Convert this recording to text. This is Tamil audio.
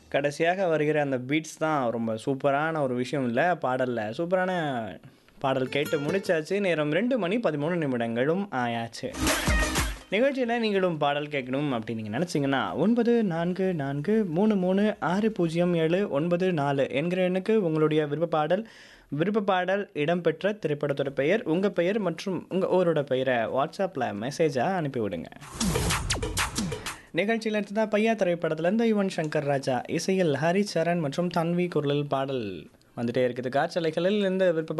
கடைசியாக வருகிற அந்த பீட்ஸ் தான் ரொம்ப சூப்பரான ஒரு விஷயம் இல்லை பாடலில் சூப்பரான பாடல் கேட்டு முடிச்சாச்சு நேரம் ரெண்டு மணி பதிமூணு நிமிடங்களும் ஆயாச்சு நிகழ்ச்சியில் நீங்களும் பாடல் கேட்கணும் அப்படின்னு நீங்கள் நினச்சிங்கன்னா ஒன்பது நான்கு நான்கு மூணு மூணு ஆறு பூஜ்ஜியம் ஏழு ஒன்பது நாலு என்கிற எண்ணுக்கு உங்களுடைய விருப்ப பாடல் விருப்ப பாடல் இடம்பெற்ற திரைப்படத்தோட பெயர் உங்கள் பெயர் மற்றும் உங்கள் ஊரோட பெயரை வாட்ஸ்அப்பில் மெசேஜாக அனுப்பிவிடுங்க நிகழ்ச்சியில் அடுத்ததாக பையா திரைப்படத்துலேருந்து யுவன் சங்கர் ராஜா இசையில் ஹரி சரண் மற்றும் தன்வி குரலில் பாடல் வந்துட்டே இருக்குது காற்றலைகளில் இந்த விருப்ப